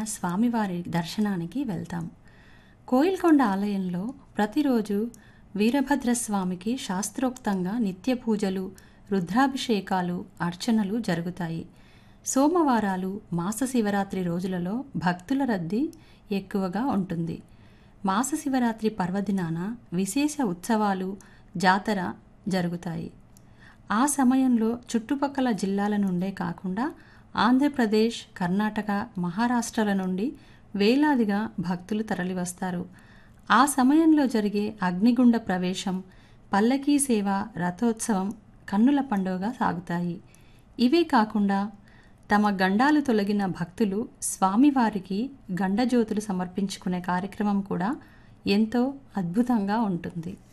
స్వామివారి దర్శనానికి వెళ్తాం కోయిల్కొండ ఆలయంలో ప్రతిరోజు వీరభద్రస్వామికి శాస్త్రోక్తంగా నిత్య పూజలు రుద్రాభిషేకాలు అర్చనలు జరుగుతాయి సోమవారాలు మాస శివరాత్రి రోజులలో భక్తుల రద్దీ ఎక్కువగా ఉంటుంది మాస శివరాత్రి పర్వదినాన విశేష ఉత్సవాలు జాతర జరుగుతాయి ఆ సమయంలో చుట్టుపక్కల జిల్లాల నుండే కాకుండా ఆంధ్రప్రదేశ్ కర్ణాటక మహారాష్ట్రల నుండి వేలాదిగా భక్తులు తరలివస్తారు ఆ సమయంలో జరిగే అగ్నిగుండ ప్రవేశం పల్లకీ సేవ రథోత్సవం కన్నుల పండుగగా సాగుతాయి ఇవే కాకుండా తమ గండాలు తొలగిన భక్తులు స్వామివారికి గండజ్యోతులు సమర్పించుకునే కార్యక్రమం కూడా ఎంతో అద్భుతంగా ఉంటుంది